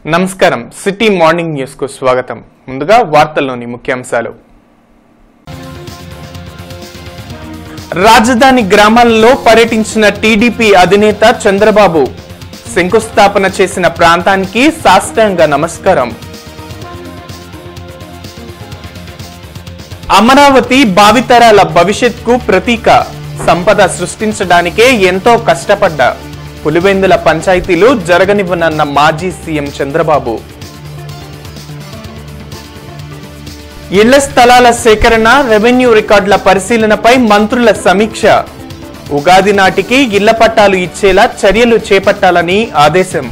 నమస్కారం city morning news కు స్వాగతం ముందుగా వార్తల్లోని ముఖ్యాంశాలు రాజధాని గ్రామాలలో పర్యటించిన టీడీపీ అధినేత చంద్రబాబు శంకుస్థాపన చేసిన ప్రాంతానికి సాష్టాంగ నమస్కారం అమరావతి భావితరాల భవిష్యత్కు ప్రతీక సంపద సృష్టించడానికే ఎంతో కష్టపడ్డా పులివెందుల పంచాయతీలు జరగనివ్వనన్న మాజీ సీఎం చంద్రబాబు ఇళ్ల స్థలాల సేకరణ రెవెన్యూ రికార్డుల పరిశీలనపై మంత్రుల సమీక్ష ఉగాది నాటికి ఇళ్ల పట్టాలు ఇచ్చేలా చర్యలు చేపట్టాలని ఆదేశం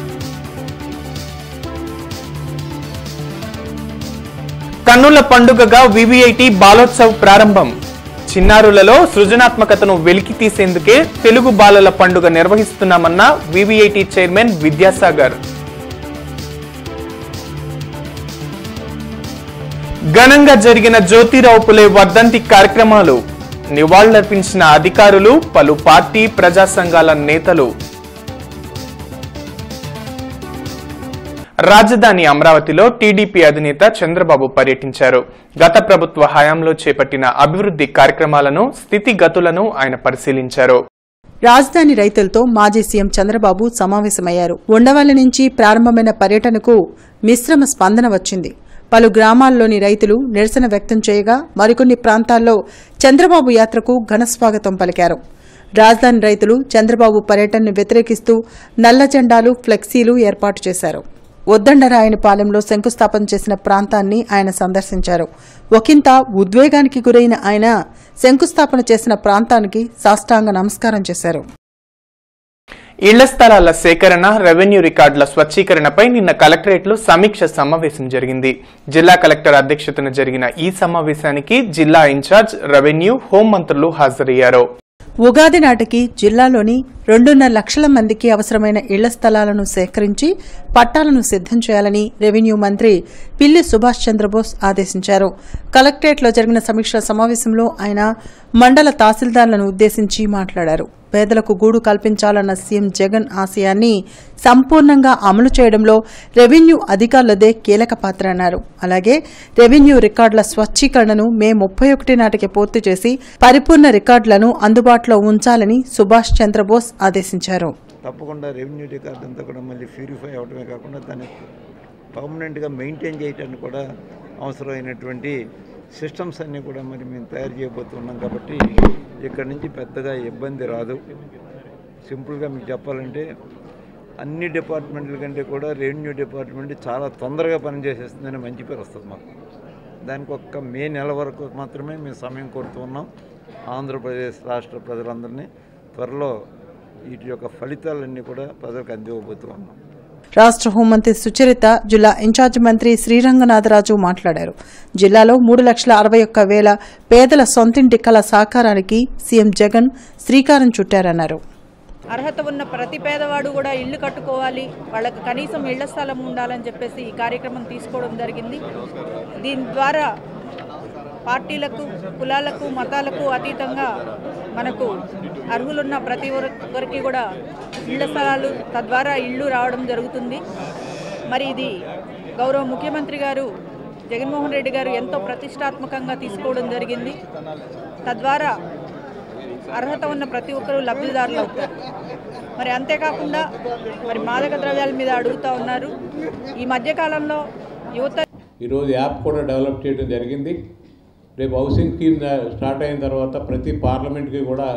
కన్నుల పండుగగా వివిఐటి బాలోత్సవ్ ప్రారంభం చిన్నారులలో సృజనాత్మకతను వెలికి తీసేందుకే తెలుగు బాలల పండుగ నిర్వహిస్తున్నామన్న వివిఐటి చైర్మన్ విద్యాసాగర్ ఘనంగా జరిగిన జ్యోతిరావు పులే వర్ధంతి కార్యక్రమాలు నివాళులర్పించిన అధికారులు పలు పార్టీ ప్రజా సంఘాల నేతలు రాజధాని అమరావతిలో టీడీపీ అధినేత చంద్రబాబు పర్యటించారు గత ప్రభుత్వ హయాంలో చేపట్టిన అభివృద్ధి కార్యక్రమాలను స్థితిగతులను ఆయన పరిశీలించారు రాజధాని రైతులతో మాజీ సీఎం చంద్రబాబు సమావేశమయ్యారు ఉండవల్లి నుంచి ప్రారంభమైన పర్యటనకు మిశ్రమ స్పందన వచ్చింది పలు గ్రామాల్లోని రైతులు నిరసన వ్యక్తం చేయగా మరికొన్ని ప్రాంతాల్లో చంద్రబాబు యాత్రకు ఘనస్వాగతం పలికారు రాజధాని రైతులు చంద్రబాబు పర్యటనను వ్యతిరేకిస్తూ నల్ల జెండాలు ఫ్లెక్సీలు ఏర్పాటు చేశారు ఉద్దండరాయనిపాలెంలో శంకుస్థాపన చేసిన ప్రాంతాన్ని ఆయన సందర్శించారు ఒకంత ఉద్వేగానికి గురైన ఆయన శంకుస్థాపన చేసిన ప్రాంతానికి సాష్టాంగ నమస్కారం చేశారు ఇళ్ల స్థలాల సేకరణ రెవెన్యూ రికార్డుల స్వచ్ఛీకరణపై నిన్న కలెక్టరేట్లో సమీక్ష సమావేశం జరిగింది జిల్లా కలెక్టర్ అధ్యక్షతన జరిగిన ఈ సమావేశానికి జిల్లా ఇన్ఛార్జ్ రెవెన్యూ హోం మంత్రులు హాజరయ్యారు ఉగాది నాటికి జిల్లాలోని రెండున్నర లక్షల మందికి అవసరమైన ఇళ్ల స్థలాలను సేకరించి పట్టాలను సిద్దం చేయాలని రెవెన్యూ మంత్రి పిల్లి సుభాష్ చంద్రబోస్ ఆదేశించారు కలెక్టరేట్లో జరిగిన సమీక్షా సమావేశంలో ఆయన మండల తహసీల్దార్లను ఉద్దేశించి మాట్లాడారు పేదలకు గూడు కల్పించాలన్న సీఎం జగన్ ఆశయాన్ని సంపూర్ణంగా అమలు చేయడంలో రెవెన్యూ అధికారులదే కీలక పాత్ర అన్నారు అలాగే రెవెన్యూ రికార్డుల స్వచ్ఛీకరణను మే ముప్పై ఒకటి నాటికి పూర్తి చేసి పరిపూర్ణ రికార్డులను అందుబాటులో ఉంచాలని సుభాష్ చంద్రబోస్ ఆదేశించారు తప్పకుండా రెవెన్యూ రికార్డ్ అంతా కూడా మళ్ళీ ప్యూరిఫై అవడమే కాకుండా దాన్ని పర్మనెంట్గా మెయింటైన్ చేయడానికి కూడా అవసరమైనటువంటి సిస్టమ్స్ అన్నీ కూడా మరి మేము తయారు చేయబోతున్నాం కాబట్టి ఇక్కడ నుంచి పెద్దగా ఇబ్బంది రాదు సింపుల్గా మీకు చెప్పాలంటే అన్ని డిపార్ట్మెంట్ల కంటే కూడా రెవెన్యూ డిపార్ట్మెంట్ చాలా తొందరగా పనిచేసేస్తుందని మంచి పేరు వస్తుంది మాకు దానికి ఒక్క మే నెల వరకు మాత్రమే మేము సమయం కోరుతున్నాం ఆంధ్రప్రదేశ్ రాష్ట్ర ప్రజలందరినీ త్వరలో వీటి యొక్క ఫలితాలన్నీ కూడా ప్రజలకు అందివ్వబోతూ ఉన్నాం రాష్ట్ర హోంమంత్రి సుచరిత జిల్లా ఇన్ఛార్జ్ మంత్రి శ్రీరంగనాథరాజు మాట్లాడారు జిల్లాలో మూడు లక్షల అరవై ఒక్క వేల పేదల సొంతింటి కళ సాకారానికి సీఎం జగన్ శ్రీకారం చుట్టారన్నారు అర్హత ఉన్న ప్రతి పేదవాడు కూడా ఇల్లు కట్టుకోవాలి వాళ్ళకి కనీసం ఇళ్ల స్థలం ఉండాలని చెప్పేసి ఈ కార్యక్రమం తీసుకోవడం జరిగింది దీని ద్వారా పార్టీలకు కులాలకు మతాలకు అతీతంగా మనకు అర్హులున్న ప్రతి ఒక్కరికి కూడా ఇళ్ల స్థలాలు తద్వారా ఇళ్ళు రావడం జరుగుతుంది మరి ఇది గౌరవ ముఖ్యమంత్రి గారు జగన్మోహన్ రెడ్డి గారు ఎంతో ప్రతిష్టాత్మకంగా తీసుకోవడం జరిగింది తద్వారా అర్హత ఉన్న ప్రతి ఒక్కరూ లబ్ధిదారులు అవుతారు మరి అంతేకాకుండా మరి మాదక ద్రవ్యాల మీద అడుగుతూ ఉన్నారు ఈ మధ్యకాలంలో యువత ఈరోజు యాప్ కూడా డెవలప్ చేయడం జరిగింది రేపు హౌసింగ్ స్కీమ్ స్టార్ట్ అయిన తర్వాత ప్రతి పార్లమెంట్కి కూడా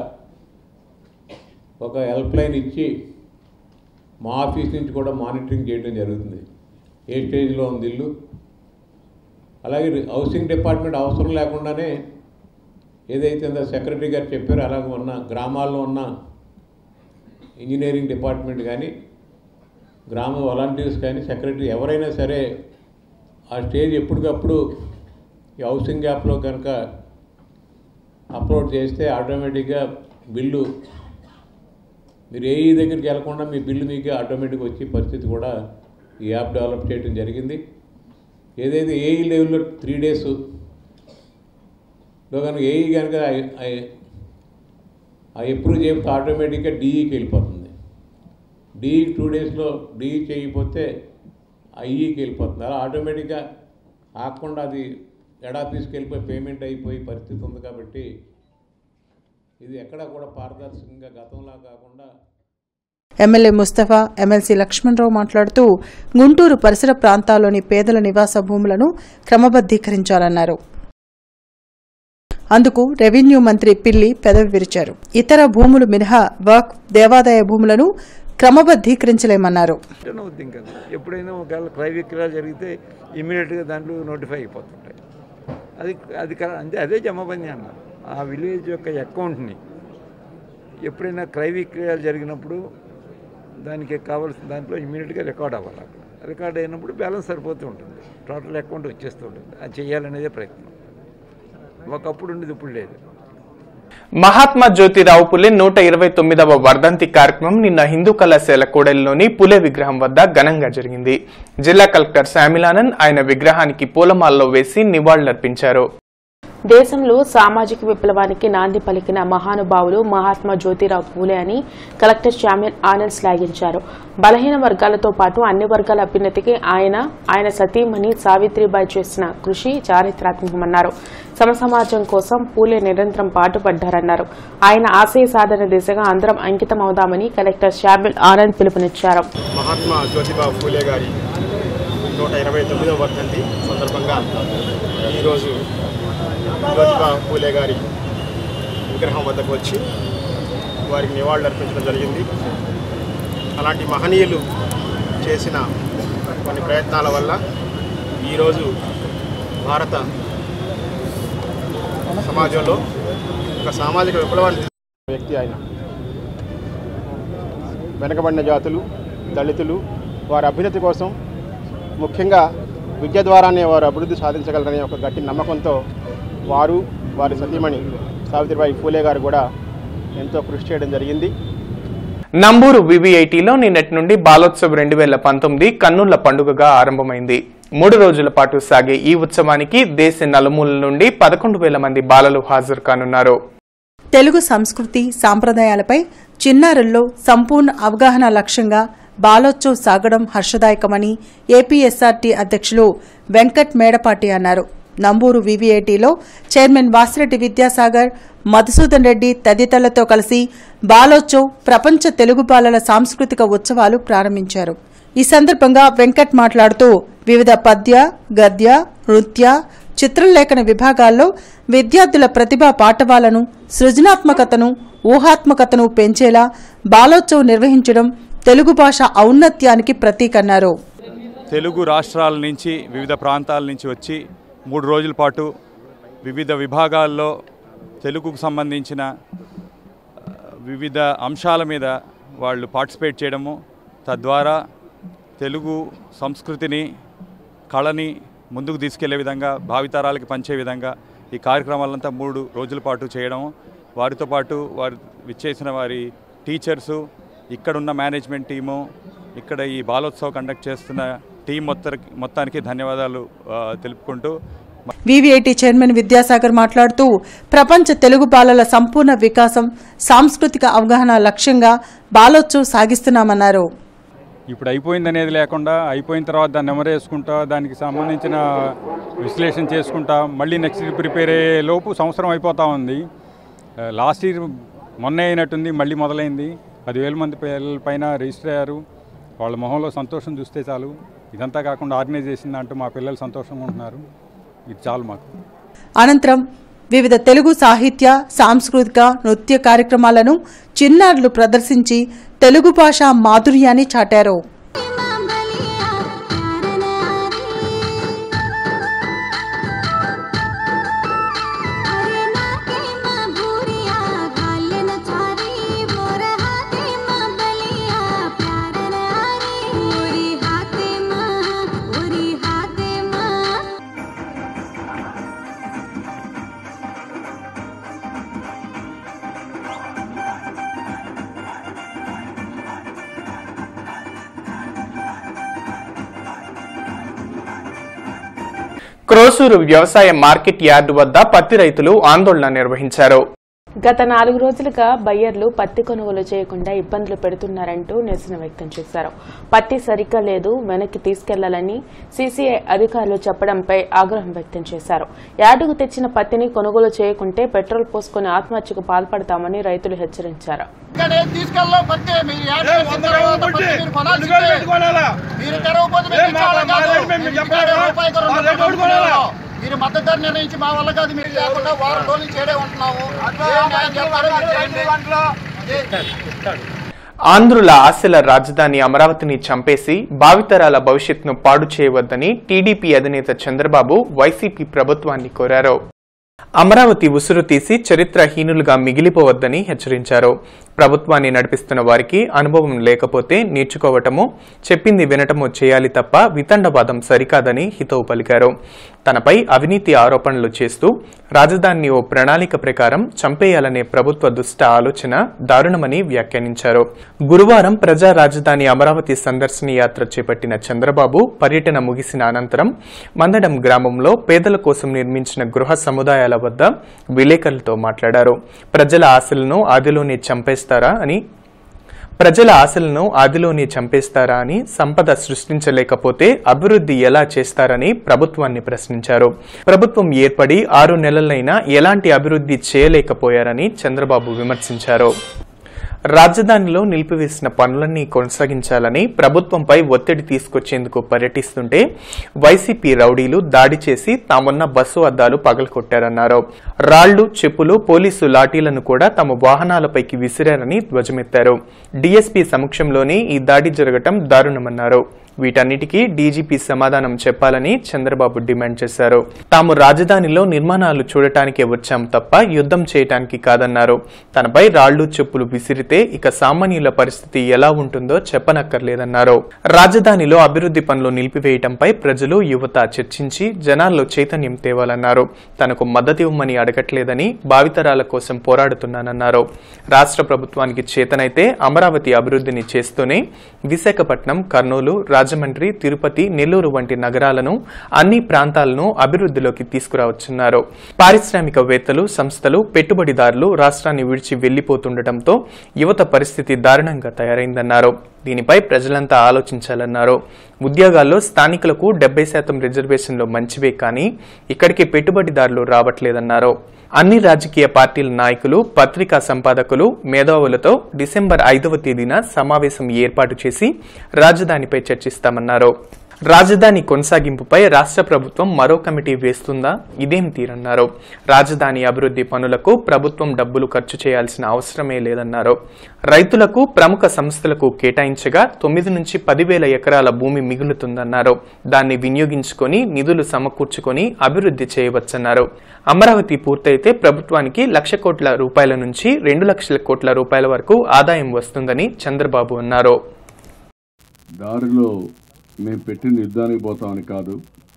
ఒక హెల్ప్ లైన్ ఇచ్చి మా ఆఫీస్ నుంచి కూడా మానిటరింగ్ చేయడం జరుగుతుంది ఏ స్టేజ్లో ఉంది ఇల్లు అలాగే హౌసింగ్ డిపార్ట్మెంట్ అవసరం లేకుండానే ఏదైతే ఉందో సెక్రటరీ గారు చెప్పారో అలాగే ఉన్న గ్రామాల్లో ఉన్న ఇంజనీరింగ్ డిపార్ట్మెంట్ కానీ గ్రామ వాలంటీర్స్ కానీ సెక్రటరీ ఎవరైనా సరే ఆ స్టేజ్ ఎప్పటికప్పుడు ఈ హౌసింగ్ యాప్లో కనుక అప్లోడ్ చేస్తే ఆటోమేటిక్గా బిల్లు మీరు ఏ దగ్గరికి వెళ్లకుండా మీ బిల్లు మీకు ఆటోమేటిక్గా వచ్చే పరిస్థితి కూడా ఈ యాప్ డెవలప్ చేయడం జరిగింది ఏదైతే ఏఈ లెవెల్లో త్రీ డేస్ లో కనుక ఏఈ కనుక ఆ ఎప్రూవ్ చేయకపోతే ఆటోమేటిక్గా డిఈకి వెళ్ళిపోతుంది డిఈ టూ డేస్లో డిఈ చేయకపోతే ఐఈకి వెళ్ళిపోతుంది అలా ఆటోమేటిక్గా ఆకుండా అది హెడ్ ఆఫీస్కి వెళ్ళిపోయి పేమెంట్ అయిపోయి పరిస్థితి ఉంది కాబట్టి ఇది ఎక్కడా కూడా పారదర్శకంగా గతంలా కాకుండా ఎమ్మెల్యే ముస్తఫా ఎమ్మెల్సీ లక్ష్మణరావు మాట్లాడుతూ గుంటూరు పరిసర ప్రాంతాల్లోని పేదల నివాస భూములను క్రమబద్దీకరించాలన్నారు అందుకు రెవెన్యూ మంత్రి పిల్లి పెదవి విరిచారు ఇతర భూములు మినహా వర్క్ దేవాదాయ భూములను క్రమబద్దీకరించలేమన్నారు రిటర్న్ అవుద్ది ఇంకా ఎప్పుడైనా ఒకవేళ క్రయ విక్రయాలు జరిగితే ఇమీడియట్గా దాంట్లో నోటిఫై అయిపోతుంటాయి అది అది కర- అంతే అదే జమబందీ అన్నారు ఆ విలేజ్ యొక్క అకౌంట్ని ఎప్పుడైనా క్రయ విక్రయాలు జరిగినప్పుడు దానికి కావాల్సిన దాంట్లో ఇమీడియట్గా రికార్డ్ అవ్వాలి అక్కడ రికార్డ్ అయినప్పుడు బ్యాలెన్స్ సరిపోతూ ఉంటుంది టోటల్ అకౌంట్ వచ్చేస్తూ ఉంటుంది అది చేయాలనేదే ప్రయత్నం ఒకప్పుడు ఉండేది ఇప్పుడు లేదు మహాత్మా జ్యోతిరావు పులే నూట ఇరవై తొమ్మిదవ వర్ధంతి కార్యక్రమం నిన్న హిందూ కళాశాల కూడలిలోని పులే విగ్రహం వద్ద ఘనంగా జరిగింది జిల్లా కలెక్టర్ శామిలానన్ ఆయన విగ్రహానికి పూలమాలలో వేసి నివాళులర్పించారు దేశంలో సామాజిక విప్లవానికి నాంది పలికిన మహానుభావులు మహాత్మా జ్యోతిరావు పూలే అని కలెక్టర్ శామ్యన్ ఆనంద్ శ్లాఘించారు బలహీన వర్గాలతో పాటు అన్ని వర్గాల అభ్యున్నతికి ఆయన ఆయన సతీమణి సావిత్రిబాయి చేసిన కృషి చారిత్రాత్మకమన్నారు సమసమాజం కోసం పూలే నిరంతరం పాటుపడ్డారన్నారు ఆయన ఆశయ సాధన దిశగా అందరం అంకితం అవుదామని కలెక్టర్ శామ్యన్ ఆనంద్ పిలుపునిచ్చారు మహాత్మా జ్యోతిబా ఫూలే గారి నూట ఇరవై తొమ్మిదవ వర్ధంతి సందర్భంగా ఈరోజు జ్యోతిబా ఫూలే గారి విగ్రహం వద్దకు వచ్చి వారికి నివాళులు అర్పించడం జరిగింది అలాంటి మహనీయులు చేసిన కొన్ని ప్రయత్నాల వల్ల ఈరోజు భారత సమాజంలో ఒక సామాజిక విప్లవాన్ని వ్యక్తి ఆయన వెనకబడిన జాతులు దళితులు వారి అభ్యున్నతి కోసం ముఖ్యంగా విద్య ద్వారానే వారు అభివృద్ధి సాధించగలరనే ఒక గట్టి నమ్మకంతో వారు వారి సతీమణి సావిత్రిబాయి ఫూలే గారు కూడా ఎంతో కృషి చేయడం జరిగింది నంబూరు వివిఐటిలో నిన్నటి నుండి బాలోత్సవ్ రెండు వేల పంతొమ్మిది కన్నుల పండుగగా ఆరంభమైంది మూడు రోజుల పాటు సాగే ఈ ఉత్సవానికి దేశ నలుమూలల నుండి పదకొండు వేల మంది బాలలు హాజరు కానున్నారు తెలుగు సంస్కృతి సాంప్రదాయాలపై చిన్నారుల్లో సంపూర్ణ అవగాహన లక్ష్యంగా బాలోత్సవ్ సాగడం హర్షదాయకమని ఏపీఎస్ఆర్టీ అధ్యక్షులు వెంకట్ మేడపాటి అన్నారు నంబూరు వివిఐటిలో చైర్మన్ వాసిరెడ్డి విద్యాసాగర్ మధుసూదన్ రెడ్డి తదితరులతో కలిసి బాలోత్సవ్ ప్రపంచ తెలుగు బాలల సాంస్కృతిక ఉత్సవాలు ప్రారంభించారు ఈ సందర్భంగా వెంకట్ మాట్లాడుతూ వివిధ పద్య గద్య నృత్య చిత్రలేఖన విభాగాల్లో విద్యార్థుల ప్రతిభా పాఠవాలను సృజనాత్మకతను ఊహాత్మకతను పెంచేలా బాలోత్సవ్ నిర్వహించడం తెలుగు భాష ఔన్నత్యానికి ప్రతీకన్నారు తెలుగు రాష్ట్రాల నుంచి వివిధ ప్రాంతాల నుంచి వచ్చి మూడు రోజుల పాటు వివిధ విభాగాల్లో తెలుగుకు సంబంధించిన ఆ, వివిధ అంశాల మీద వాళ్ళు పార్టిసిపేట్ చేయడము తద్వారా తెలుగు సంస్కృతిని కళని ముందుకు తీసుకెళ్లే విధంగా భావితరాలకి పంచే విధంగా ఈ కార్యక్రమాలంతా మూడు రోజుల పాటు చేయడం వారితో పాటు వారు విచ్చేసిన వారి టీచర్సు ఇక్కడున్న మేనేజ్మెంట్ టీము ఇక్కడ ఈ బాలోత్సవ్ కండక్ట్ చేస్తున్న టీం మొత్తానికి మొత్తానికి ధన్యవాదాలు ఆ, తెలుపుకుంటూ వివిఐటి చైర్మన్ విద్యాసాగర్ మాట్లాడుతూ ప్రపంచ తెలుగు బాలల సంపూర్ణ వికాసం సాంస్కృతిక అవగాహన లక్ష్యంగా బాలోత్సవ్ సాగిస్తున్నామన్నారు ఇప్పుడు అయిపోయింది అనేది లేకుండా అయిపోయిన తర్వాత దాన్ని నెమరేసుకుంటా దానికి సంబంధించిన విశ్లేషణ చేసుకుంటా మళ్ళీ నెక్స్ట్ ఇయర్ ప్రిపేర్ అయ్యే లోపు సంవత్సరం అయిపోతూ ఉంది లాస్ట్ ఇయర్ మొన్నే అయినట్టుంది మళ్ళీ మొదలైంది పదివేల మంది పిల్లల పైన రిజిస్టర్ అయ్యారు వాళ్ళ మొహంలో సంతోషం చూస్తే చాలు ఇదంతా కాకుండా ఆర్గనైజ్ చేసింది అంటూ మా పిల్లలు సంతోషంగా ఉంటున్నారు ఇది చాలు మాకు అనంతరం వివిధ తెలుగు సాహిత్య సాంస్కృతిక నృత్య కార్యక్రమాలను చిన్నారులు ప్రదర్శించి తెలుగు భాష మాధుర్యాన్ని చాటారు క్రోసూరు వ్యవసాయ మార్కెట్ యార్డు వద్ద పత్తి రైతులు ఆందోళన నిర్వహించారు గత నాలుగు రోజులుగా బయ్యర్లు పత్తి కొనుగోలు చేయకుండా ఇబ్బందులు పెడుతున్నారంటూ నిరసన వ్యక్తం చేశారు పత్తి సరిగ్గా లేదు వెనక్కి తీసుకెళ్లాలని సీసీఐ అధికారులు చెప్పడంపై ఆగ్రహం వ్యక్తం చేశారు యార్డుకు తెచ్చిన పత్తిని కొనుగోలు చేయకుంటే పెట్రోల్ పోసుకుని ఆత్మహత్యకు పాల్పడతామని రైతులు హెచ్చరించారు తీసుకెళ్ళాం పత్తి మీరు యాడ్ చేసిన తర్వాత పత్తి మీరు కొనాల్సిందే మీరు తెరవకపోతే మేము ఇచ్చేవాళ్ళం కాదు. మేము ఇక్కడే రూపాయికి రెండు రూపాయలు కొనుక్కునేవాళ్ళం. మీరు మద్దతు ధర నిర్ణయించి మా వల్ల కాదు మీరు లేకుండా వారం రోజులు చేయడే ఉంటున్నాము ఏం న్యాయం చేస్తారో మీరు చేయండి. ఆంధ్రుల ఆశల రాజధాని అమరావతిని చంపేసి భావితరాల భవిష్యత్తును పాడు చేయవద్దని టీడీపీ అధినేత చంద్రబాబు వైసీపీ ప్రభుత్వాన్ని కోరారు అమరావతి ఉసురు తీసి చరిత్రహీనులుగా మిగిలిపోవద్దని హెచ్చరించారు ప్రభుత్వాన్ని నడిపిస్తున్న వారికి అనుభవం లేకపోతే నేర్చుకోవటమో చెప్పింది వినటమో చేయాలి తప్ప వితండవాదం సరికాదని హితవు పలికారు తనపై అవినీతి ఆరోపణలు చేస్తూ రాజధానిని ఓ ప్రణాళిక ప్రకారం చంపేయాలనే ప్రభుత్వ దుష్ట ఆలోచన దారుణమని వ్యాఖ్యానించారు గురువారం ప్రజా రాజధాని అమరావతి సందర్శన యాత్ర చేపట్టిన చంద్రబాబు పర్యటన ముగిసిన అనంతరం మందడం గ్రామంలో పేదల కోసం నిర్మించిన గృహ సముదాయాల వద్ద విలేకరులతో మాట్లాడారు ప్రజల ఆశలను ఆదిలోనే చంపేస్తారా అని ప్రజల ఆశలను ఆదిలోనే చంపేస్తారా అని సంపద సృష్టించలేకపోతే అభివృద్ధి ఎలా చేస్తారని ప్రభుత్వాన్ని ప్రశ్నించారు ప్రభుత్వం ఏర్పడి ఆరు నెలలైనా ఎలాంటి అభివృద్ధి చేయలేకపోయారని చంద్రబాబు విమర్శించారు రాజధానిలో నిలిపివేసిన పనులన్నీ కొనసాగించాలని ప్రభుత్వంపై ఒత్తిడి తీసుకొచ్చేందుకు పర్యటిస్తుంటే వైసీపీ రౌడీలు దాడి చేసి తామున్న బస్సు అద్దాలు పగలకొట్టారన్నారు రాళ్లు చెప్పులు పోలీసు లాఠీలను కూడా తమ వాహనాలపైకి విసిరారని ధ్వజమెత్తారు డీఎస్పీ సమక్షంలోనే ఈ దాడి జరగటం దారుణమన్నారు వీటన్నిటికీ డీజీపీ సమాధానం చెప్పాలని చంద్రబాబు డిమాండ్ చేశారు తాము రాజధానిలో నిర్మాణాలు చూడటానికే వచ్చాం తప్ప యుద్ధం చేయటానికి కాదన్నారు తనపై రాళ్లు చెప్పులు విసిరితే ఇక సామాన్యుల పరిస్థితి ఎలా ఉంటుందో చెప్పనక్కర్లేదన్నారు రాజధానిలో అభివృద్ధి పనులు నిలిపివేయటంపై ప్రజలు యువత చర్చించి జనాల్లో చైతన్యం తేవాలన్నారు తనకు మద్దతు ఇవ్వమని అడగట్లేదని భావితరాల కోసం పోరాడుతున్నానన్నారు రాష్ట్ర ప్రభుత్వానికి చేతనైతే అమరావతి అభివృద్ధిని చేస్తూనే విశాఖపట్నం కర్నూలు రాజమండ్రి తిరుపతి నెల్లూరు వంటి నగరాలను అన్ని ప్రాంతాలను అభివృద్ధిలోకి తీసుకురావచ్చున్నారు పారిశ్రామికవేత్తలు సంస్థలు పెట్టుబడిదారులు రాష్ట్రాన్ని విడిచి వెళ్లిపోతుండటంతో యువత పరిస్థితి దారుణంగా తయారైందన్నారు దీనిపై ప్రజలంతా ఆలోచించాలన్నారు ఉద్యోగాల్లో స్థానికులకు డెబ్బై శాతం రిజర్వేషన్లు మంచివే కానీ ఇక్కడికి పెట్టుబడిదారులు రావట్లేదన్నారు అన్ని రాజకీయ పార్టీల నాయకులు పత్రికా సంపాదకులు మేధావులతో డిసెంబర్ ఐదవ తేదీన సమావేశం ఏర్పాటు చేసి రాజధానిపై చర్చిస్తామన్నారు రాజధాని కొనసాగింపుపై రాష్ట్ర ప్రభుత్వం మరో కమిటీ వేస్తుందా ఇదేం తీరన్నారు రాజధాని అభివృద్ధి పనులకు ప్రభుత్వం డబ్బులు ఖర్చు చేయాల్సిన అవసరమే లేదన్నారు రైతులకు ప్రముఖ సంస్థలకు కేటాయించగా తొమ్మిది నుంచి పదివేల ఎకరాల భూమి మిగులుతుందన్నారు దాన్ని వినియోగించుకొని నిధులు సమకూర్చుకొని అభివృద్ధి చేయవచ్చన్నారు అమరావతి పూర్తయితే ప్రభుత్వానికి లక్ష కోట్ల రూపాయల నుంచి రెండు లక్షల కోట్ల రూపాయల వరకు ఆదాయం వస్తుందని చంద్రబాబు అన్నారు దారిలో మేము పెట్టిన యుద్ధానికి పోతామని కాదు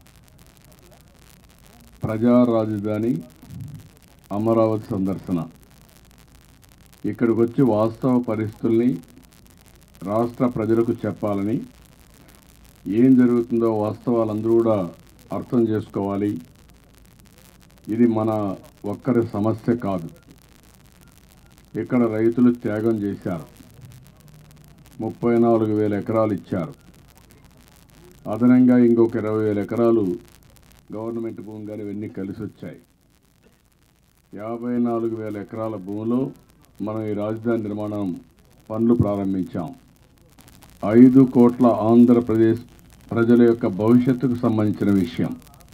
ప్రజా రాజధాని అమరావతి సందర్శన ఇక్కడికి వచ్చి వాస్తవ పరిస్థితుల్ని రాష్ట్ర ప్రజలకు చెప్పాలని ఏం జరుగుతుందో వాస్తవాలందరూ కూడా అర్థం చేసుకోవాలి ఇది మన ఒక్కరి సమస్య కాదు ఇక్కడ రైతులు త్యాగం చేశారు ముప్పై నాలుగు వేల ఎకరాలు ఇచ్చారు అదనంగా ఇంకొక ఇరవై వేల ఎకరాలు గవర్నమెంట్ భూమి కానీ ఇవన్నీ కలిసి వచ్చాయి యాభై నాలుగు వేల ఎకరాల భూమిలో మనం ఈ రాజధాని నిర్మాణం పనులు ప్రారంభించాం ఐదు కోట్ల ఆంధ్రప్రదేశ్ ప్రజల యొక్క భవిష్యత్తుకు సంబంధించిన విషయం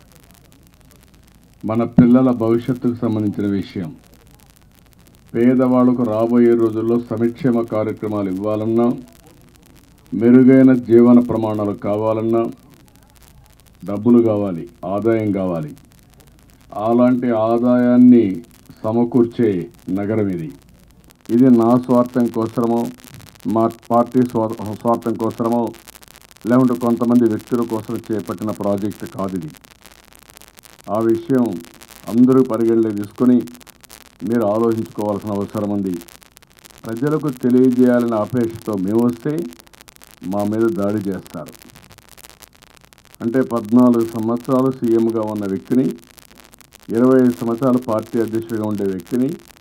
మన పిల్లల భవిష్యత్తుకు సంబంధించిన విషయం పేదవాళ్లకు రాబోయే రోజుల్లో సంక్షేమ కార్యక్రమాలు ఇవ్వాలన్నా మెరుగైన జీవన ప్రమాణాలు కావాలన్నా డబ్బులు కావాలి ఆదాయం కావాలి అలాంటి ఆదాయాన్ని సమకూర్చే నగరం ఇది ఇది నా స్వార్థం కోసమో మా పార్టీ స్వా- స్వార్థం కోసమో లేకుంటే కొంతమంది వ్యక్తుల కోసం చేపట్టిన ప్రాజెక్టు కాదు ఇది ఆ విషయం అందరూ పరిగణలోకి తీసుకొని మీరు ఆలోచించుకోవాల్సిన అవసరం ఉంది ప్రజలకు తెలియజేయాలనే అపేక్షతో మేము వస్తే మా మీద దాడి చేస్తారు అంటే పద్నాలుగు సంవత్సరాలు సీఎంగా ఉన్న వ్యక్తిని ఇరవై ఐదు సంవత్సరాలు పార్టీ అధ్యక్షుడిగా ఉండే వ్యక్తిని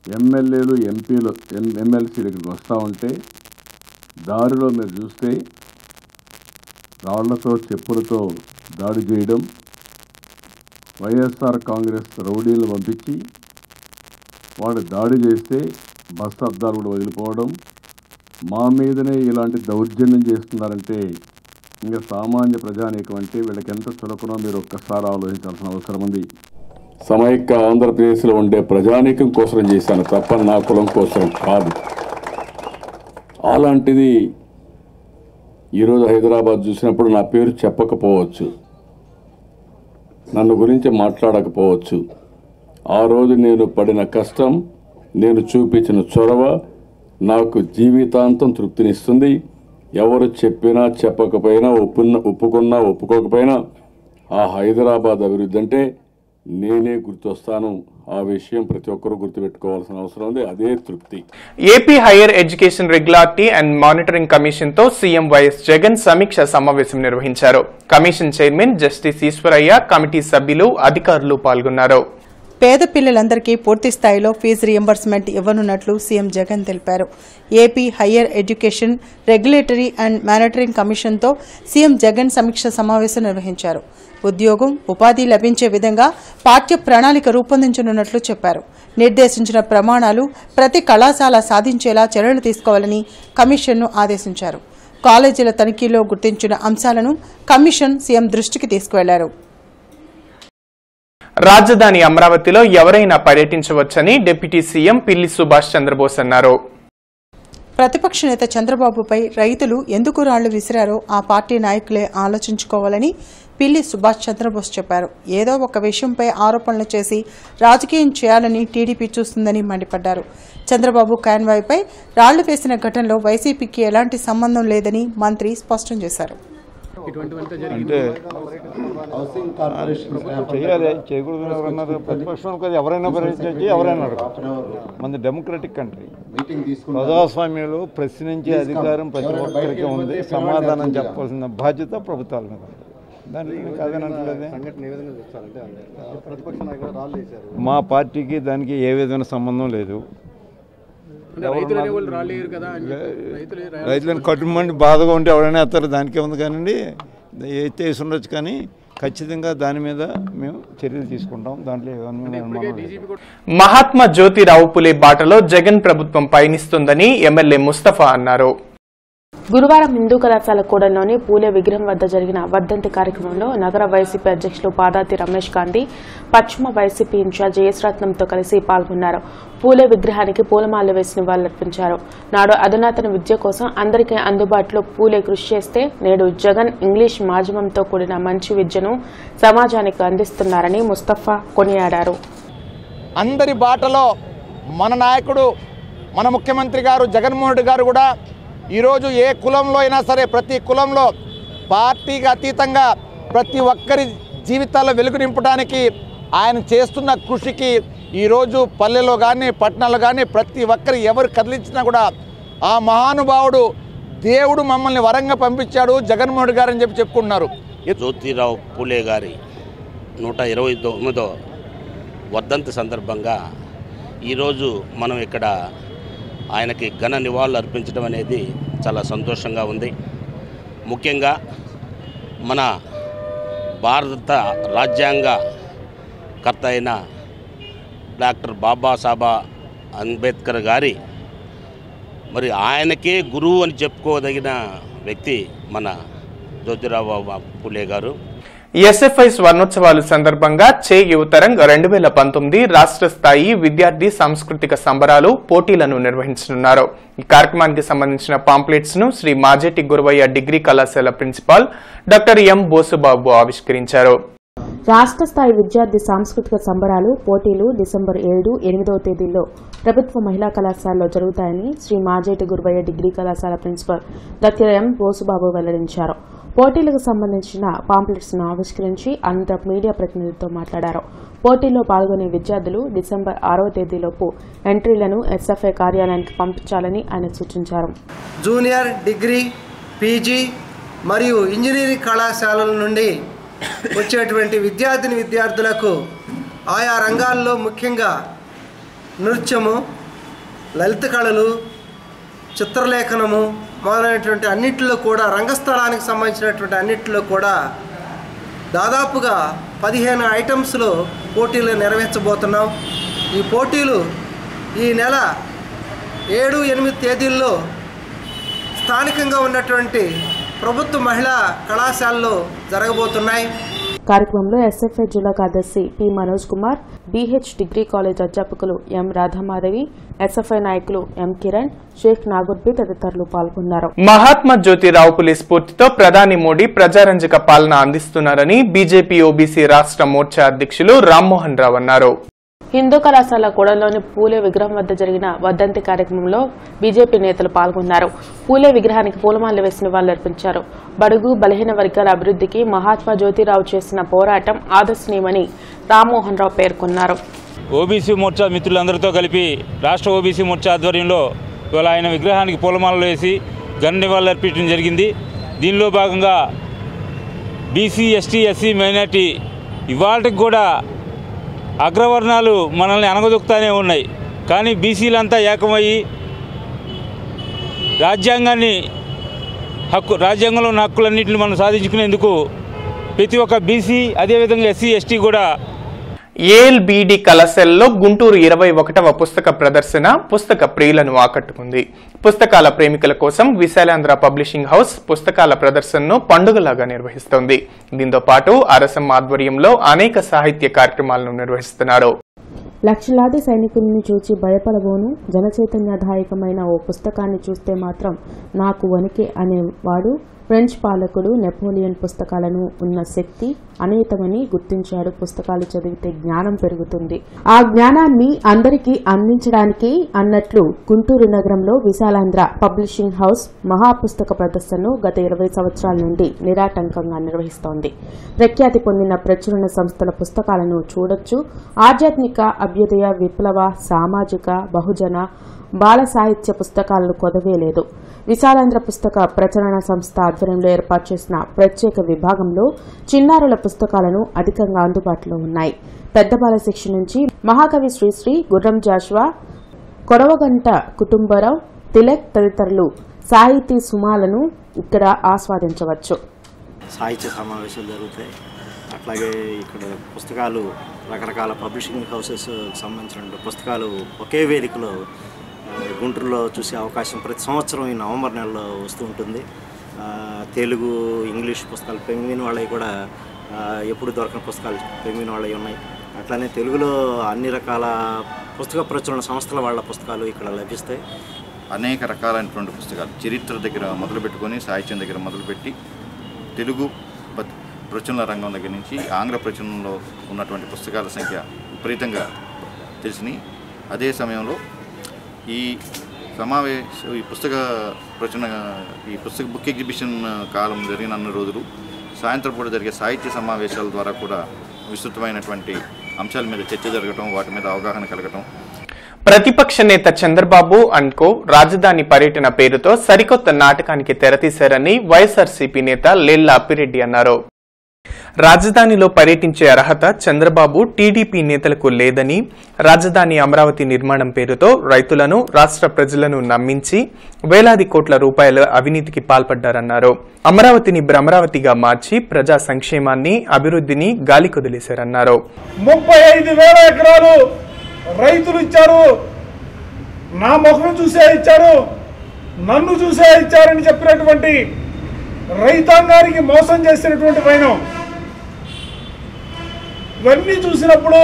ఎమ్మెల్యేలు ఎంపీలు ఎం ఎమ్మెల్సీ దగ్గరికి వస్తూ ఉంటే దారిలో మీరు చూస్తే రాళ్లతో చెప్పులతో దాడి చేయడం వైఎస్ఆర్ కాంగ్రెస్ రౌడీలు పంపించి వాడు దాడి చేస్తే బస్ అద్దాలు కూడా వదిలిపోవడం మా మీదనే ఇలాంటి దౌర్జన్యం చేస్తున్నారంటే ఇంకా సామాన్య ప్రజానీకం అంటే వీళ్ళకి ఎంత చులకనో మీరు ఒక్కసారి ఆలోచించాల్సిన అవసరం ఉంది సమైక్య ఆంధ్రప్రదేశ్లో ఉండే ప్రజానీకం కోసం చేశాను తప్ప నా కులం కోసం కాదు అలాంటిది ఈరోజు హైదరాబాద్ చూసినప్పుడు నా పేరు చెప్పకపోవచ్చు నన్ను గురించి మాట్లాడకపోవచ్చు ఆ రోజు నేను పడిన కష్టం నేను చూపించిన చొరవ నాకు జీవితాంతం తృప్తినిస్తుంది ఎవరు చెప్పినా చెప్పకపోయినా ఒప్పున్న ఒప్పుకున్నా ఒప్పుకోకపోయినా ఆ హైదరాబాద్ అభివృద్ధి అంటే నేనే గుర్తొస్తాను ఆ విషయం ప్రతి ఒక్కరూ గుర్తుపెట్టుకోవాల్సిన అవసరం ఉంది అదే తృప్తి AP higher education regularity and monitoring commission తో సీఎం వైఎస్ జగన్ సమీక్ష సమావేశం నిర్వహించారు commission chairman justice Eswaraiah committee సభ్యులు అధికారులు పాల్గొన్నారు పేద పిల్లలందరికీ పూర్తి స్థాయిలో ఫీజు రియంబర్స్మెంట్ ఇవ్వనున్నట్లు సీఎం జగన్ తెలిపారు AP higher education regulatory and monitoring కమిషన్తో సీఎం జగన్ సమీక్ష సమావేశం నిర్వహించారు ఉద్యోగం ఉపాధి లభించే విధంగా పాఠ్య ప్రణాళిక రూపొందించనున్నట్లు చెప్పారు నిర్దేశించిన ప్రమాణాలు ప్రతి కళాశాల సాధించేలా చర్యలు తీసుకోవాలని కమిషన్ను ఆదేశించారు కాలేజీల తనిఖీలో గుర్తించిన అంశాలను కమిషన్ సీఎం దృష్టికి తీసుకువెళ్లారు రాజధాని అమరావతిలో ఎవరైనా పర్యటించవచ్చని డిప్యూటీ సీఎం పిల్లి సుభాష్ చంద్రబోస్ అన్నారు ప్రతిపక్ష నేత చంద్రబాబుపై రైతులు ఎందుకు రాళ్లు విసిరారో ఆ పార్టీ నాయకులే ఆలోచించుకోవాలని పిల్లి సుభాష్ చంద్రబోస్ చెప్పారు ఏదో ఒక విషయంపై ఆరోపణలు చేసి రాజకీయం చేయాలని టీడీపీ చూస్తుందని మండిపడ్డారు చంద్రబాబు కాన్వాయ్పై రాళ్లు వేసిన ఘటనలో వైసీపీకి ఎలాంటి సంబంధం లేదని మంత్రి స్పష్టం చేశారు అంటే చేయాలి చేయకూడదు ఎవరన్నారు ప్రతిపక్షం కదా ఎవరైనా ప్రశ్నించి ఎవరైనా అడగచ్చు మన డెమోక్రటిక్ కంట్రీ ప్రజాస్వామ్యంలో ప్రశ్నించే అధికారం ప్రతి ఒక్కరికి ఉంది సమాధానం చెప్పాల్సిన బాధ్యత ప్రభుత్వాల మీద ఉంది. దానికి కాదనట్లేదే మా పార్టీకి దానికి ఏ విధమైన సంబంధం లేదు రైతులను కట్టుమండి బాధగా ఉంటే ఎవరైనా వేస్తారు దానికే ఉంది కానండి అయితే వేసి ఉండొచ్చు కానీ ఖచ్చితంగా దాని మీద మేము చర్యలు తీసుకుంటాం దాంట్లో ఏమన్నా అనుమానం లేదు. మహాత్మా జ్యోతిరావు పులే బాటలో జగన్ ప్రభుత్వం పయనిస్తుందని ఎమ్మెల్యే ముస్తఫా అన్నారు గురువారం హిందూ కళాశాల కూడలిలోని పూలే విగ్రహం వద్ద జరిగిన వర్ధంతి కార్యక్రమంలో నగర వైసీపీ అధ్యక్షులు పాదాతి రమేష్ గాంధీ పశ్చిమ వైసీపీ ఇన్ఛార్జ్ ఏఎస్ రత్నంతో కలిసి పాల్గొన్నారు పూలే విగ్రహానికి పూలమాల వేసి నివాళులర్పించారు నాడు అధునాతన విద్య కోసం అందరికీ అందుబాటులో పూలే కృషి చేస్తే నేడు జగన్ ఇంగ్లీష్ మాధ్యమంతో కూడిన మంచి విద్యను సమాజానికి అందిస్తున్నారని ముస్తఫా కొనియాడారు అందరి బాటలో మన నాయకుడు మన ముఖ్యమంత్రి గారు జగన్మోహన్ రెడ్డి గారు కూడా ఈరోజు ఏ కులంలో అయినా సరే ప్రతి కులంలో పార్టీకి అతీతంగా ప్రతి ఒక్కరి జీవితాల్లో వెలుగు నింపడానికి ఆయన చేస్తున్న కృషికి ఈరోజు పల్లెలో కానీ పట్టణాల్లో కానీ ప్రతి ఒక్కరు ఎవరు కదిలించినా కూడా ఆ మహానుభావుడు దేవుడు మమ్మల్ని వరంగా పంపించాడు జగన్మోహన్ రెడ్డి గారు అని చెప్పి చెప్పుకుంటున్నారు జ్యోతిరావు పూలే గారి నూట ఇరవై తొమ్మిదో వర్ధంతి సందర్భంగా ఈరోజు మనం ఇక్కడ ఆయనకి ఘన నివాళులు అర్పించడం అనేది చాలా సంతోషంగా ఉంది ముఖ్యంగా మన భారత రాజ్యాంగ కర్త అయిన డాక్టర్ బాబాసాబా అంబేద్కర్ గారి మరి ఆయనకే గురువు అని చెప్పుకోదగిన వ్యక్తి మన జ్యోతిరావు పూలే గారు ఎస్ఎఫ్ఐ స్వర్ణోత్సవాలు సందర్భంగా చే యువతరంగ్ రెండు వేల పంతొమ్మిది రాష్ట్ర స్థాయి విద్యార్థి సాంస్కృతిక సంబరాలు పోటీలను నిర్వహించనున్నారు ఈ కార్యక్రమానికి సంబంధించిన పాంప్లెట్స్ ను శ్రీ మాజేటి గురవయ్య డిగ్రీ కళాశాల ప్రిన్సిపాల్ డాక్టర్ ఎం బోసుబాబు ఆవిష్కరించారు రాష్ట్ర స్థాయి విద్యార్థి సాంస్కృతిక సంబరాలు పోటీలు డిసెంబర్ ఏడు ఎనిమిదవ తేదీల్లో ప్రభుత్వ మహిళా కళాశాలలో జరుగుతాయని శ్రీ మాజేటి గురువయ్య డిగ్రీ కళాశాల ప్రిన్సిపల్ డాక్టర్ ఎం బోసుబాబు వెల్లడించారు పోటీలకు సంబంధించిన పాంప్లెట్స్ ను ఆవిష్కరించి అనంతరం మీడియా ప్రతినిధులతో మాట్లాడారు పోటీల్లో పాల్గొనే విద్యార్థులు డిసెంబర్ ఆరవ తేదీలోపు ఎంట్రీలను ఎస్ఎఫ్ఐ కార్యాలయానికి పంపించాలని ఆయన సూచించారు జూనియర్ డిగ్రీ పీజీ మరియు ఇంజనీరింగ్ కళాశాలల నుండి వచ్చేటువంటి విద్యార్థిని విద్యార్థులకు ఆయా రంగాల్లో ముఖ్యంగా నృత్యము లలిత కళలు చిత్రలేఖనము మొదలైనటువంటి అన్నింటిలో కూడా రంగస్థలానికి సంబంధించినటువంటి అన్నింటిలో కూడా దాదాపుగా పదిహేను ఐటమ్స్లో పోటీలు నిర్వహించబోతున్నాం ఈ పోటీలు ఈ నెల ఏడు ఎనిమిది తేదీల్లో స్థానికంగా ఉన్నటువంటి ప్రభుత్వ మహిళా కళాశాలలో జరగబోతున్నాయి కార్యక్రమంలో ఎస్ఎఫ్ఐ జిల్లా కార్యదర్శి P Manoj Kumar BH degree college అధ్యాపకులు ఎం రాధామాధవి ఎస్ఎఫ్ఐ నాయకులు ఎం కిరణ్ షేక్ నాగుర్బి తదితరులు పాల్గొన్నారు మహాత్మా జ్యోతిరావు పులే స్ఫూర్తితో ప్రధాని మోడీ ప్రజారంజక పాలన అందిస్తున్నారని బీజేపీ ఓబీసీ రాష్ట్ర మోర్చా అధ్యక్షులు రామ్మోహన్ రావు అన్నారు హిందూ కళాశాల కూడలోని పూలే విగ్రహం వద్ద జరిగిన వర్ధంతి కార్యక్రమంలో బీజేపీ నేతలు పాల్గొన్నారు పూలే విగ్రహానికి పూలమాలలు వేసి నివాళులర్పించారు బడుగు బలహీన వర్గాల అభివృద్ధికి మహాత్మా జ్యోతిరావు చేసిన పోరాటం ఆదర్శనీయమని రామ్మోహన్ రావు పేర్కొన్నారు ఓబీసీ మోర్చా మిత్రులందరితో కలిపి రాష్ట్ర ఓబీసీ మోర్చా ఆధ్వర్యంలో ఇవాళ ఆయన విగ్రహానికి పూలమాలలు వేసి ఘన నివాళులు అర్పించడం జరిగింది దీనిలో భాగంగా బీసీ ఎస్టీ ఎస్సీ మైనార్టీ ఇవాళకి కూడా అగ్రవర్ణాలు మనల్ని అనగదొక్కుతానే ఉన్నాయి కానీ బీసీలంతా ఏకమయ్యి రాజ్యాంగాన్ని హక్కు రాజ్యాంగంలో ఉన్న హక్కులన్నింటిని మనం సాధించుకునేందుకు ప్రతి ఒక్క బీసీ అదేవిధంగా ఎస్సీ ఎస్టీ కూడా ఏఎల్బిడి కళాశాలలో గుంటూరు ఇరవై ఒకటవ పుస్తక ప్రదర్శన పుస్తక ప్రియులను ఆకట్టుకుంది పుస్తకాల ప్రేమికుల కోసం విశాలాంధ్ర పబ్లిషింగ్ హౌస్ పుస్తకాల ప్రదర్శనను పండుగలాగా నిర్వహిస్తోంది దీంతో పాటు అరసం ఆధ్వర్యంలో అనేక సాహిత్య కార్యక్రమాలను నిర్వహిస్తున్నారు లక్షలాది సైనికుల్ని చూచి భయపడబోను జనచైతన్యదాయకమైన ఓ పుస్తకాన్ని చూస్తే మాత్రం నాకు వణికే అనేవాడు ఫ్రెంచ్ పాలకుడు నెపోలియన్ పుస్తకాలను ఉన్న శక్తి అనేతమని గుర్తించాడు పుస్తకాలు చదివితే జ్ఞానం పెరుగుతుంది ఆ జ్ఞానాన్ని అందరికీ అందించడానికి అన్నట్లు గుంటూరు నగరంలో విశాలాంధ్ర పబ్లిషింగ్ హౌస్ మహాపుస్తక ప్రదర్శనను గత ఇరవై సంవత్సరాల నుండి నిరాటంకంగా నిర్వహిస్తోంది ప్రఖ్యాతి పొందిన ప్రచురణ సంస్థల పుస్తకాలను చూడొచ్చు ఆధ్యాత్మిక అభ్యుదయ విప్లవ సామాజిక బహుజన బాల సాహిత్య పుస్తకాలను కొదవేలేదు విశాలాంధ్ర పుస్తక ప్రచురణ సంస్థ ఆధ్వర్యంలో ఏర్పాటు చేసిన ప్రత్యేక విభాగంలో చిన్నారుల పుస్తకాలను అధికంగా అందుబాటులో ఉన్నాయి పెద్ద బాల శిక్ష నుంచి మహాకవి శ్రీశ్రీ గుర్రం జాషువా కొడవగంట కుటుంబరావు తిలక్ తదితరులు సాహితీ సుమాలను ఇక్కడ ఆస్వాదించవచ్చు సాహిత్య సమావేశాలు జరుగుతాయి అట్లాగే ఇక్కడ పుస్తకాలు రకరకాల పబ్లిషింగ్ హౌసెస్ సంబంధించిన పుస్తకాలు ఒకే వేదికలో ఆ, గుంటూరులో చూసే అవకాశం ప్రతి సంవత్సరం ఈ నవంబర్ నెలలో వస్తూ ఉంటుంది ఆ, తెలుగు ఇంగ్లీష్ పుస్తకాలు పెంగ్విన్ వాళ్ళవి కూడా ఆ, ఎప్పుడు దొరకని పుస్తకాలు పెంగ్విన్ వాళ్ళవి ఉన్నాయి అట్లానే తెలుగులో అన్ని రకాల పుస్తక ప్రచురణ సంస్థల వాళ్ళ పుస్తకాలు ఇక్కడ లభిస్తాయి అనేక రకాలైనటువంటి పుస్తకాలు చరిత్ర దగ్గర మొదలు పెట్టుకొని సాహిత్యం దగ్గర మొదలుపెట్టి తెలుగు పత్- ప్రచురణ రంగం దగ్గర నుంచి ఆంగ్ల ప్రచురణలో ఉన్నటువంటి పుస్తకాల సంఖ్య విపరీతంగా తెలిసినాయి అదే సమయంలో ఈ సమావేశం ఈ పుస్తక ప్రచురణ ఈ పుస్తక బుక్ ఎగ్జిబిషన్ కాలం జరిగిన అన్ని రోజులు సాయంత్రం పూట జరిగే సాహిత్య సమావేశాల ద్వారా కూడా విస్తృతమైనటువంటి అంశాల మీద చర్చ జరగటం వాటి మీద అవగాహన కలగటం ప్రతిపక్ష నేత చంద్రబాబు అండ్ కో రాజధాని పర్యటన పేరుతో సరికొత్త నాటకానికి తెరతీశారని వైఎస్ఆర్సీపీ నేత లేళ్ల అప్పిరెడ్డి అన్నారు రాజధానిలో పర్యటించే అర్హత చంద్రబాబు టీడీపీ నేతలకు లేదని రాజధాని అమరావతి నిర్మాణం పేరుతో రైతులను రాష్ట్ర ప్రజలను నమ్మించి వేలాది కోట్ల రూపాయల అవినీతికి పాల్పడ్డారన్నారు అమరావతిని భ్రమరావతిగా మార్చి ప్రజా సంక్షేమాన్ని అభివృద్ధిని గాలికొదిలేశారన్నారు ముప్పై ఐదు వేల ఎకరాలు రైతులు ఇచ్చారు నా ముఖం చూసే ఇచ్చారు నన్ను చూసే ఇచ్చారని చెప్పినటువంటి రైతాంగానికి మోసం చేసినటువంటి వైనం ఇవన్నీ చూసినప్పుడు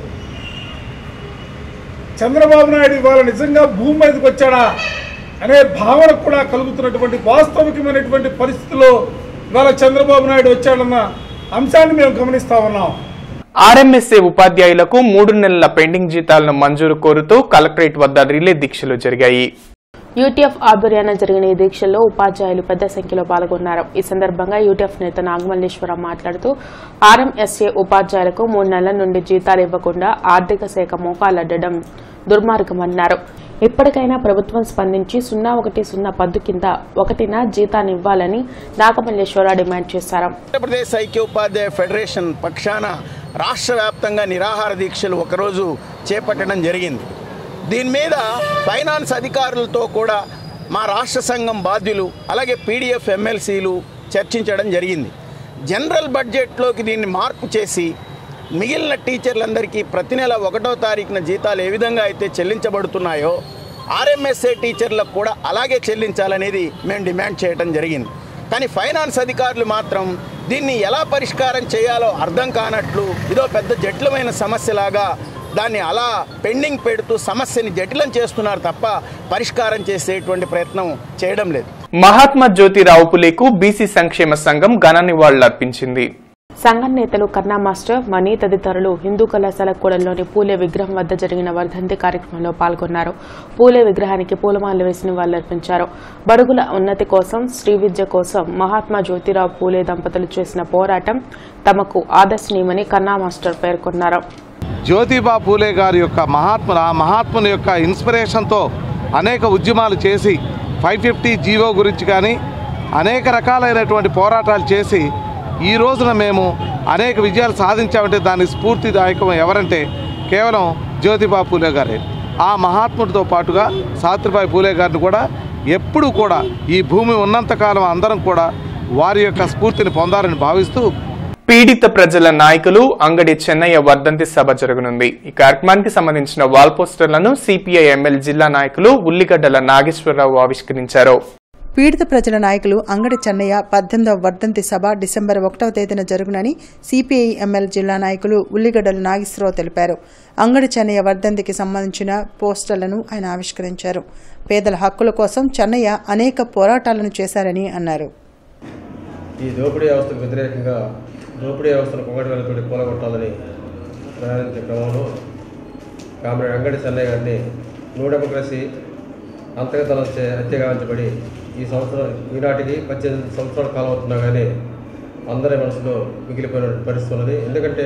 చంద్రబాబు నాయుడు ఇవాళ నిజంగా భూమి మీదకి వచ్చాడా అనే భావన కూడా కలుగుతున్నటువంటి వాస్తవికమైనటువంటి పరిస్థితిలో ఇవాళ చంద్రబాబు నాయుడు వచ్చాడన్న అంశాన్ని మేము గమనిస్తా ఉన్నాం ఆర్ఎంఎస్ఏ ఉపాధ్యాయులకు మూడు నెలల పెండింగ్ జీతాలను మంజూరు కోరుతూ కలెక్టరేట్ వద్ద రిలే దీక్షలు జరిగాయి యూటీఎఫ్ ఆధ్వర్యాన జరిగిన ఈ దీక్షల్లో ఉపాధ్యాయులు పెద్ద సంఖ్యలో పాల్గొన్నారు ఈ సందర్భంగా యూటీఎఫ్ నేత నాగమల్లేశ్వరరావు మాట్లాడుతూ ఆర్ఎంఎస్ఏ ఉపాధ్యాయులకు మూడు నెలల నుండి జీతాలు ఇవ్వకుండా ఆర్థిక శాఖ మోకాలడ్డడం దుర్మార్గమన్నారు ఇప్పటికైనా ప్రభుత్వం స్పందించి సున్నా ఒకటి సున్నా పద్దు కింద ఒకటిన జీతాన్ని ఇవ్వాలని నాగమల్లేశ్వరరావు డిమాండ్ చేశారు ఆంధ్రప్రదేశ్ ఐక్య ఉపాధ్యాయ ఫెడరేషన్ పక్షాన రాష్ట్ర వ్యాప్తంగా నిరాహార దీక్షలు ఒకరోజు చేపట్టడం జరిగింది దీని మీద ఫైనాన్స్ అధికారులతో కూడా మా రాష్ట్ర సంఘం బాధ్యులు అలాగే పీడిఎఫ్ ఎమ్మెల్సీలు చర్చించడం జరిగింది జనరల్ బడ్జెట్లోకి దీన్ని మార్పు చేసి మిగిలిన టీచర్లందరికీ ప్రతి నెల ఒకటో తారీఖున జీతాలు ఏ విధంగా అయితే చెల్లించబడుతున్నాయో ఆర్ఎంఎస్ఏ టీచర్లకు కూడా అలాగే చెల్లించాలనేది మేము డిమాండ్ చేయడం జరిగింది కానీ ఫైనాన్స్ అధికారులు మాత్రం దీన్ని ఎలా పరిష్కారం చేయాలో అర్థం కానట్లు ఇదో పెద్ద జటిలమైన సమస్యలాగా దాన్ని అలా పెండింగ్ పెడుతూ సమస్యని జటిలం చేస్తున్నారు తప్ప పరిష్కారం చేసేటువంటి ప్రయత్నం చేయడం లేదు మహాత్మా జ్యోతిరావు పులేకు బీసీ సంక్షేమ సంఘం ఘన నివాళులర్పించింది సంఘం నేతలు కన్నా మాస్టర్ మణి తదితరులు హిందూ కళాశాల కూడలిలోని పూలే విగ్రహం వద్ద జరిగిన వర్ధంతి కార్యక్రమంలో పాల్గొన్నారు పూలే విగ్రహానికి పూలమాలలు వేసి నివాళులర్పించారు బడుగుల ఉన్నతి కోసం శ్రీ విద్య కోసం మహాత్మా జ్యోతిరావు పూలే దంపతులు చేసిన పోరాటం తమకు ఆదర్శనీయమని కన్నా మాస్టర్ పేర్కొన్నారు జ్యోతిబా పూలే గారి యొక్క మహాత్ముల ఆ మహాత్ముని యొక్క ఇన్స్పిరేషన్తో అనేక ఉద్యమాలు చేసి ఫైవ్ ఫిఫ్టీ జీవో గురించి కానీ అనేక రకాలైనటువంటి పోరాటాలు చేసి ఈ రోజున మేము అనేక విజయాలు సాధించామంటే దానికి స్ఫూర్తిదాయకం ఎవరంటే కేవలం జ్యోతిబా పూలే గారే ఆ మహాత్ముడితో పాటుగా సాత్రిబాయి పూలే గారిని కూడా ఎప్పుడూ కూడా ఈ భూమి ఉన్నంతకాలం అందరం కూడా వారి యొక్క స్ఫూర్తిని పొందాలని భావిస్తూ పీడిత ప్రజల నాయకులు అంగడి చెన్నయ్య వర్ధంతి సభ జరగనుంది ఈ కార్యక్రమానికి సంబంధించిన వాల్ పోస్టర్లను సిపిఐ ఎమ్మెల్ జిల్లా నాయకులు ఉల్లిగడ్డల నాగేశ్వరరావు ఆవిష్కరించారు పీడిత ప్రజల నాయకులు అంగడి చెన్నయ్య పద్దెనిమిదవ వర్ధంతి సభ డిసెంబర్ ఒకటవ తేదీన జరుగునని సిపిఐ ఎంఎల్ జిల్లా నాయకులు ఉల్లిగడ్డల నాగేశ్వరరావు తెలిపారు అంగడి చెన్నయ్య వర్ధంతికి సంబంధించిన పోస్టర్లను ఆయన ఆవిష్కరించారు పేదల హక్కుల కోసం చెన్నయ్య అనేక పోరాటాలను చేశారని అన్నారు ఈ దోపిడీ వ్యవస్థకు వ్యతిరేకంగా దోపిడీ వ్యవస్థను పొగడగలతోటి కూలగొట్టాలని ప్రయాణించే క్రమంలో కామ్రేడ్ అంగడి చెన్నయ్య గారిని నో డెమోక్రసీ అంతర్గతనం చే హత్యగావించబడి ఈ సంవత్సరం ఈనాటికి పద్దెనిమిది సంవత్సరాల కాలం అవుతున్నా కానీ అందరి మనసులో మిగిలిపోయిన పరిస్థితి ఉన్నది ఎందుకంటే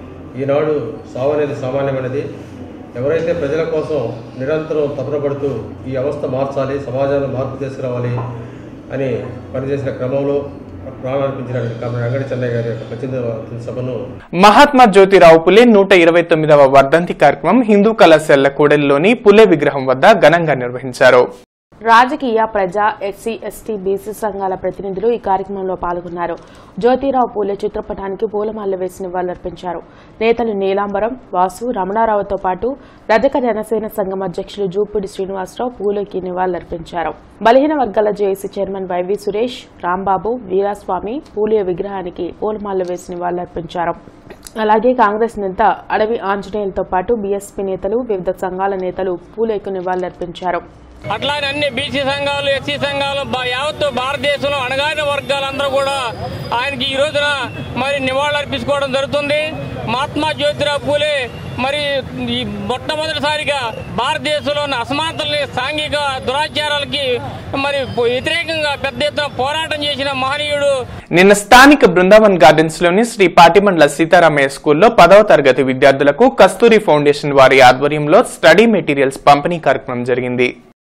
ఈనాడు సావు అనేది సామాన్యమైనది ఎవరైతే ప్రజల కోసం నిరంతరం తపనపడుతూ ఈ అవస్థ మార్చాలి సమాజంలో మార్పు తీసుకురావాలి అని పనిచేసిన క్రమంలో ప్రాణార్పించిన కామ్రేడ్ అంగడి చెన్నయ్య గారి యొక్క పద్దెనిమిదవ సభను మహాత్మా జ్యోతిరావు పులే నూట ఇరవై తొమ్మిదవ వర్ధంతి కార్యక్రమం హిందూ కళాశాల కూడలిలోని పులే విగ్రహం వద్ద ఘనంగా నిర్వహించారు రాజకీయ ప్రజా ఎస్సీ ఎస్టీ బీసీ సంఘాల ప్రతినిధులు ఈ కార్యక్రమంలో పాల్గొన్నారు జ్యోతిరావు పూలే చిత్రపటానికి పూలమాల వేసి నివాళులర్పించారు నేతలు నీలాంబరం వాసు రమణారావుతో పాటు రజక జనసేన సంఘం అధ్యక్షులు జూపూడి శ్రీనివాసరావు పూలేకి నివాళులర్పించారు బలహీన వర్గాల JAC chairman YV Suresh Rambabu Veeraswamy Phule విగ్రహానికి పూలమాల వేసి నివాళులర్పించారు అలాగే కాంగ్రెస్ నేత అడవి ఆంజనేయులతో పాటు బీఎస్పీ నేతలు వివిధ సంఘాల నేతలు పూలేకు నివాళులర్పించారు అట్లానే అన్ని బీసీ సంఘాలు ఎస్సీ సంఘాలు బా- యావత్తు భారతదేశంలో అణగారిన వర్గాలందరూ కూడా ఆయనకి ఈ రోజున మరి నివాళులర్పించుకోవడం జరుగుతుంది మహాత్మా జ్యోతిరావు పూలే మరి ఈ మొట్టమొదటిసారిగా భారతదేశంలో ఉన్న అసమానతల్ని సాంఘిక దురాచారాలకి మరి వ్యతిరేకంగా పెద్ద ఎత్తున పోరాటం చేసిన మహనీయుడు నిన్న స్థానిక బృందావన్ గార్డెన్స్ లోని శ్రీ పాటిమండల సీతారామయ్య స్కూల్లో పదవ తరగతి విద్యార్థులకు కస్తూరి ఫౌండేషన్ వారి ఆధ్వర్యంలో స్టడీ మెటీరియల్స్ పంపిణీ కార్యక్రమం జరిగింది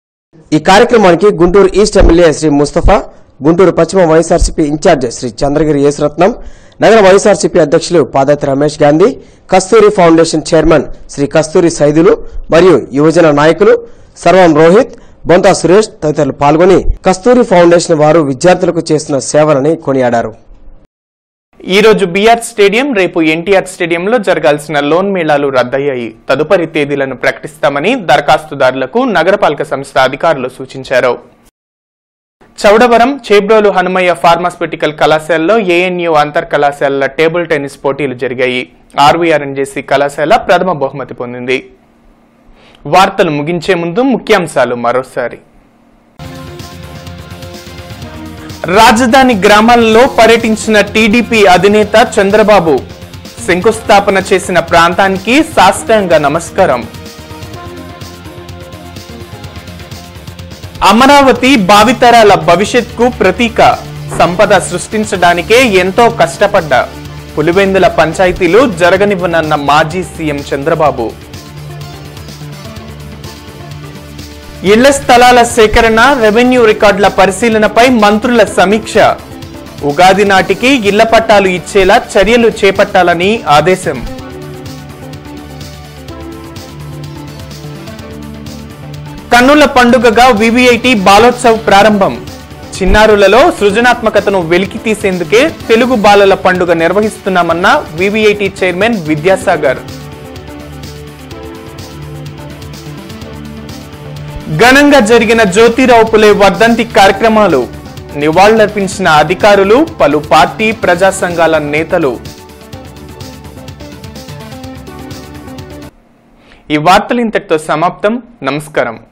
ఈ కార్యక్రమానికి గుంటూరు ఈస్ట్ ఎమ్మెల్యే శ్రీ ముస్తఫా గుంటూరు పశ్చిమ వైఎస్ఆర్సీపీ ఇన్ఛార్జ్ శ్రీ చంద్రగిరి యేసురత్నం నగర వైఎస్ఆర్సీపీ అధ్యక్షులు పాదతి రమేష్ గాంధీ కస్తూరి ఫౌండేషన్ చైర్మన్ శ్రీ కస్తూరి సైదులు మరియు యువజన నాయకులు సర్వం రోహిత్ బొంతా సురేష్ తదితరులు పాల్గొని కస్తూరి ఫౌండేషన్ వారు విద్యార్థులకు చేసిన సేవలని కొనియాడారు ఈ రోజు బీఆర్ స్టేడియం రేపు ఎన్టీఆర్ స్టేడియంలో జరగాల్సిన లోన్ మేళాలు రద్దయ్యాయి తదుపరి తేదీలను ప్రకటిస్తామని దరఖాస్తుదారులకు నగరపాలక సంస్థ అధికారులు సూచించారు చౌడవరం చేబ్రోలు హనుమయ్య ఫార్మాస్యూటికల్ కళాశాలలో ఏఎన్యూ అంతర్ కళాశాలల టేబుల్ టెన్నిస్ పోటీలు జరిగాయి ఆర్వీఆర్ఎన్జేసీ కళాశాల ప్రథమ బహుమతి పొందింది వార్తలు ముగించే ముందు ముఖ్యాంశాలు మరోసారి రాజధాని గ్రామాలలో పర్యటించిన టీడీపీ అధినేత చంద్రబాబు శంకుస్థాపన చేసిన ప్రాంతానికి సాష్టాంగ నమస్కారం అమరావతి భావితరాల భవిష్యత్కు ప్రతీక సంపద సృష్టించడానికే ఎంతో కష్టపడ్డా పులివెందుల పంచాయతీలు జరగనివ్వనన్న మాజీ సీఎం చంద్రబాబు ఇళ్ల స్థలాల సేకరణ రెవెన్యూ రికార్డుల పరిశీలనపై మంత్రుల సమీక్ష ఉగాది నాటికి ఇళ్ల పట్టాలు ఇచ్చేలా చర్యలు చేపట్టాలని ఆదేశం కన్నుల పండుగగా వివిఐటి బాలోత్సవ్ ప్రారంభం చిన్నారులలో సృజనాత్మకతను వెలికి తీసేందుకే తెలుగు బాలల పండుగ నిర్వహిస్తున్నామన్న వివిఐటి చైర్మన్ విద్యాసాగర్ ఘనంగా జరిగిన జ్యోతిరావు పులే వర్ధంతి కార్యక్రమాలు నివాళులర్పించిన అధికారులు పలు పార్టీ ప్రజా సంఘాల నేతలు ఈ వార్తలు ఇంతటితో సమాప్తం నమస్కారం